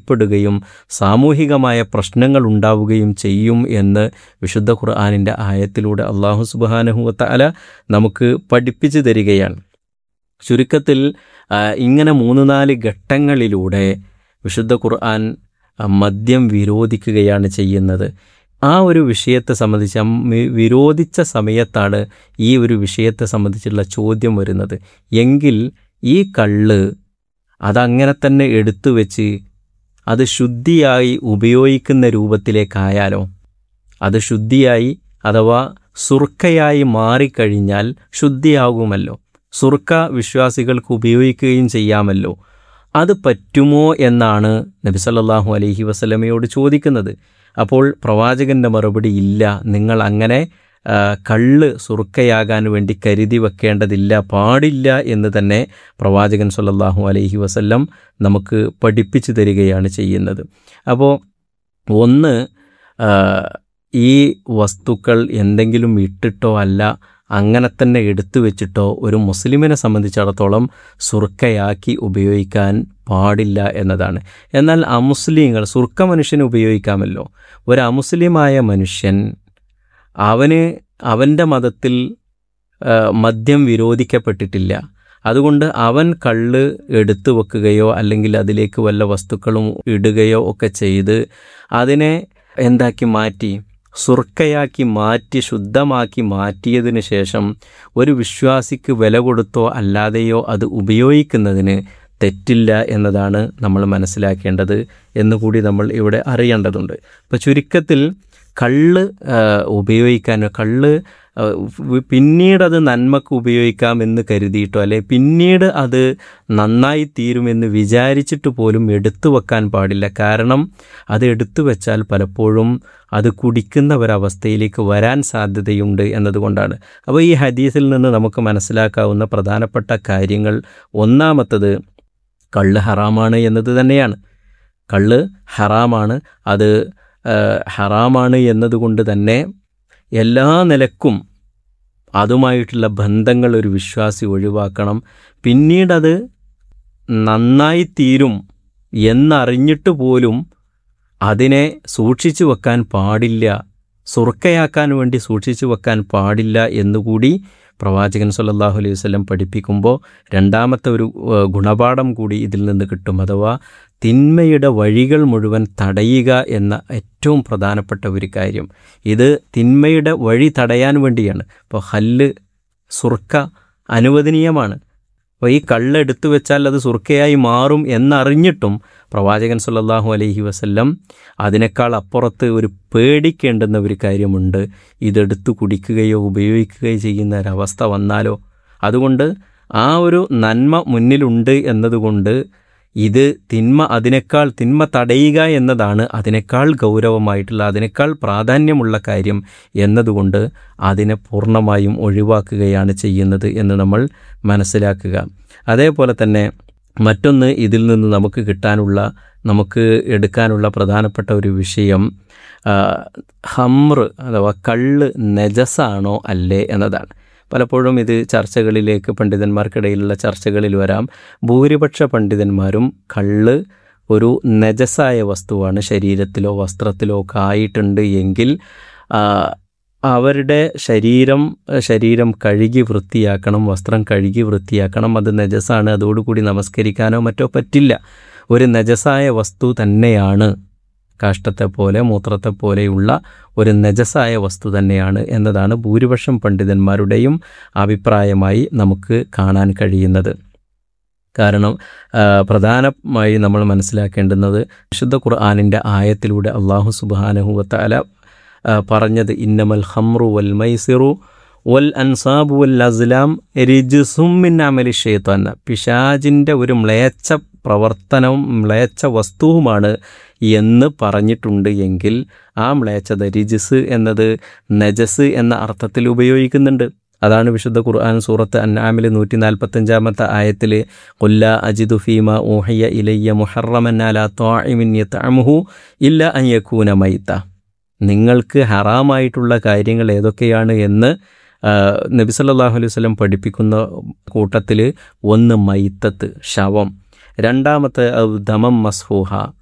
വെളിപ്പെടുകയും സാമൂഹികമായ പ്രശ്നങ്ങൾ ഉണ്ടാവുകയും ചെയ്യും എന്ന് വിശുദ്ധ ഖുർആാനിൻ്റെ ആയത്തിലൂടെ അള്ളാഹു സുബാനഹുവത്ത അല നമുക്ക് പഠിപ്പിച്ചു തരികയാണ് ചുരുക്കത്തിൽ ആ, ഇങ്ങനെ മൂന്ന് നാല് ഘട്ടങ്ങളിലൂടെ വിശുദ്ധ ഖുർആൻ ആ, മദ്യം വിരോധിക്കുകയാണ് ചെയ്യുന്നത് ആ ഒരു വിഷയത്തെ സംബന്ധിച്ച് ആ മി- വിരോധിച്ച സമയത്താണ് ഈ ഒരു വിഷയത്തെ സംബന്ധിച്ചുള്ള ചോദ്യം വരുന്നത് എങ്കിൽ ഈ കള്ള് അതങ്ങനെ തന്നെ എടുത്തു വെച്ച് അത് ശുദ്ധിയായി ഉപയോഗിക്കുന്ന രൂപത്തിലേക്കായാലോ അത് ശുദ്ധിയായി അഥവാ സുർക്കയായി മാറിക്കഴിഞ്ഞാൽ ശുദ്ധിയാകുമല്ലോ സുർക്ക വിശ്വാസികൾക്ക് ഉപയോഗിക്കുകയും ചെയ്യാമല്ലോ അത് പറ്റുമോ എന്നാണ് നബി സല്ലല്ലാഹു അലൈഹി വസല്ലമയോട് ചോദിക്കുന്നത് അപ്പോൾ പ്രവാചകന്റെ മറുപടി ഇല്ല നിങ്ങൾ അങ്ങനെ ആ, കള്ള് സുർക്കയാകാൻ വേണ്ടി കരുതി വെക്കേണ്ടതില്ല പാടില്ല എന്ന് തന്നെ പ്രവാചകൻ സല്ലല്ലാഹു അലൈഹി വസല്ലം നമുക്ക് പഠിപ്പിച്ചു തരികയാണ് ചെയ്യുന്നത് അപ്പോൾ ഒന്ന് ആ, ഈ വസ്തുക്കൾ എന്തെങ്കിലും ഇട്ടിട്ടോ അല്ല അങ്ങനെ തന്നെ എടുത്തു വെച്ചിട്ടോ ഒരു മുസ്ലിമിനെ സംബന്ധിച്ചിടത്തോളം സുർക്കയാക്കി ഉപയോഗിക്കാൻ പാടില്ല എന്നതാണ് എന്നാൽ അമുസ്ലിങ്ങൾ സുർക്ക മനുഷ്യന് ഉപയോഗിക്കാമല്ലോ ഒരു അമുസ്ലിമായ മനുഷ്യൻ അവന് അവൻ്റെ മതത്തിൽ ആ, മദ്യം വിരോധിക്കപ്പെട്ടിട്ടില്ല അതുകൊണ്ട് അവൻ കള്ള് എടുത്തു വെക്കുകയോ അല്ലെങ്കിൽ അതിലേക്ക് വല്ല വസ്തുക്കളും ഇടുകയോ ഒക്കെ ചെയ്ത് അതിനെ എന്താക്കി മാറ്റി സുർക്കയാക്കി മാറ്റി ശുദ്ധമാക്കി മാറ്റിയതിനു ശേഷം ഒരു വിശ്വാസിക്ക് വില കൊടുത്തോ അല്ലാതെയോ അത് ഉപയോഗിക്കുന്നതിന് തെറ്റില്ല എന്നതാണ് നമ്മൾ മനസ്സിലാക്കേണ്ടത് എന്നുകൂടി നമ്മൾ ഇവിടെ അറിയേണ്ടതുണ്ട് അപ്പോൾ ചുരുക്കത്തിൽ കള്ള് ആ, ഉപയോഗിക്കാൻ കള്ള് ആ, വ് പിന്നീട് അത് നന്മക്ക് ഉപയോഗിക്കാമെന്ന് കരുതിയിട്ടോ അല്ലെ പിന്നീട് അത് നന്നായി തീരുമെന്ന് വിചാരിച്ചിട്ട് പോലും എടുത്തു വെക്കാൻ പാടില്ല കാരണം അത് എടുത്തു വെച്ചാൽ പലപ്പോഴും അത് കുടിക്കുന്ന ഒരവസ്ഥയിലേക്ക് വരാൻ സാധ്യതയുണ്ട് എന്നതുകൊണ്ടാണ് അപ്പോൾ ഈ ഹദീസിൽ നിന്ന് നമുക്ക് മനസ്സിലാക്കാവുന്ന പ്രധാനപ്പെട്ട കാര്യങ്ങൾ ഒന്നാമത്തത് കള്ള് ഹറാമാണ് എന്നത് തന്നെയാണ് കള്ള് ഹറാമാണ് അത് ആ, ഹറാമാണ് എന്നതുകൊണ്ട് തന്നെ എല്ലാ നിലക്കും അതുമായിട്ടുള്ള ബന്ധങ്ങൾ ഒരു വിശ്വാസി ഒഴിവാക്കണം പിന്നീടത് നന്നായി തീരും എന്നറിഞ്ഞിട്ട് പോലും അതിനെ സൂക്ഷിച്ചു വെക്കാൻ പാടില്ല സുർക്കയാക്കാൻ വേണ്ടി സൂക്ഷിച്ചു വെക്കാൻ പാടില്ല എന്നുകൂടി പ്രവാചകൻ സല്ലല്ലാഹു അലൈഹി വസല്ലം പഠിപ്പിക്കുമ്പോൾ രണ്ടാമത്തെ ഒരു ഏഹ്, ഗുണപാഠം കൂടി ഇതിൽ നിന്ന് കിട്ടും അഥവാ തിന്മയുടെ വഴികൾ മുഴുവൻ തടയുക എന്ന ഏറ്റവും പ്രധാനപ്പെട്ട ഒരു കാര്യം ഇത് തിന്മയുടെ വഴി തടയാൻ വേണ്ടിയാണ് ഇപ്പോൾ ഹല്ല് സുർക്ക അനുവദനീയമാണ് അപ്പോൾ ഈ കള്ളെടുത്തു വെച്ചാൽ അത് സുർക്കയായി മാറും എന്നറിഞ്ഞിട്ടും പ്രവാചകൻ സല്ലല്ലാഹു അലൈഹി വസല്ലം അതിനേക്കാൾ അപ്പുറത്ത് ഒരു പേടിക്കേണ്ടുന്ന ഒരു കാര്യമുണ്ട് ഇതെടുത്തു കുടിക്കുകയോ ഉപയോഗിക്കുകയോ ചെയ്യുന്ന ഒരവസ്ഥ വന്നാലോ അതുകൊണ്ട് ആ ഒരു നന്മ മുന്നിലുണ്ട് എന്നതുകൊണ്ട് ഇത് തിന്മ അതിനേക്കാൾ തിന്മ തടയുക എന്നതാണ് അതിനേക്കാൾ ഗൗരവമായിട്ടുള്ള അതിനേക്കാൾ പ്രാധാന്യമുള്ള കാര്യം എന്നതുകൊണ്ട് അതിനെ പൂർണ്ണമായും ഒഴിവാക്കുകയാണ് ചെയ്യുന്നത് എന്ന് നമ്മൾ മനസ്സിലാക്കുക അതേപോലെ തന്നെ മറ്റൊന്ന് ഇതിൽ നിന്ന് നമുക്ക് കിട്ടാനുള്ള നമുക്ക് എടുക്കാനുള്ള പ്രധാനപ്പെട്ട ഒരു വിഷയം ആ, ഹമ്ർ അഥവാ കള്ള് നജസാണോ അല്ലേ എന്നതാണ് പലപ്പോഴും ഇത് ചർച്ചകളിലേക്ക് പണ്ഡിതന്മാർക്കിടയിലുള്ള ചർച്ചകളിൽ വരാം ഭൂരിപക്ഷ പണ്ഡിതന്മാരും കള്ള് ഒരു നജസായ വസ്തുവാണ് ശരീരത്തിലോ വസ്ത്രത്തിലോ ഒക്കെ ആയിട്ടുണ്ട് എങ്കിൽ ആ, അവരുടെ ശരീരം ശരീരം കഴുകി വൃത്തിയാക്കണം വസ്ത്രം കഴുകി വൃത്തിയാക്കണം അത് നജസാണ് അതോടുകൂടി നമസ്കരിക്കാനോ മറ്റോ പറ്റില്ല ഒരു നജസായ വസ്തു തന്നെയാണ് കാഷ്ടത്തെ പോലെ മൂത്രത്തെ പോലെയുള്ള ഒരു നജസായ വസ്തു തന്നെയാണ് എന്നതാണ് ഭൂരിപക്ഷം പണ്ഡിതന്മാരുടെയും അഭിപ്രായമായി നമുക്ക് കാണാൻ കഴിയുന്നത് കാരണം ആ, പ്രധാനമായി നമ്മൾ മനസ്സിലാക്കേണ്ടുന്നത് വിശുദ്ധ ഖുർആാനിൻ്റെ ആയത്തിലൂടെ അള്ളാഹു സുബാനഹുവത്ത അല പറഞ്ഞത് ഇന്നമൽ ഹംറു വൽ മൈസിറു വൽ അൻസാബു വൽ അസ്ലാം റിജുസുമിൻ അമലി ഷെയ്ത്താൻ പിശാജിൻ്റെ ഒരു മ്ലേച്ഛ പ്രവർത്തനവും മ്ലേച്ഛ വസ്തുവുമാണ് എന്ന് പറഞ്ഞിട്ടുണ്ട് എങ്കിൽ ആ മ്ലേച്ഛത റിജിസ് എന്നത് നജസ് എന്ന അർത്ഥത്തിൽ ഉപയോഗിക്കുന്നുണ്ട് അതാണ് വിശുദ്ധ ഖുർആൻ സൂറത്ത് അന്നാമിൽ നൂറ്റി നാൽപ്പത്തഞ്ചാമത്തെ ആയത്തിൽ കൊല്ല അജിദു ഫീമ ഊഹയ്യ ഇലയ്യ മുഹറമൻ അല ത്വാഇമിൻ യത്അമുഹു ഇല്ല അൻ യകൂന മൈത്ത നിങ്ങൾക്ക് ഹറാമായിട്ടുള്ള കാര്യങ്ങൾ ഏതൊക്കെയാണ് എന്ന് ആ, നബി സല്ലല്ലാഹു അലൈഹി വസല്ലം പഠിപ്പിക്കുന്ന കൂട്ടത്തിൽ ഒന്ന് മൈത്തത്ത് ശവം രണ്ടാമത്തെ അത് ദമം മസ്ഫൂഹ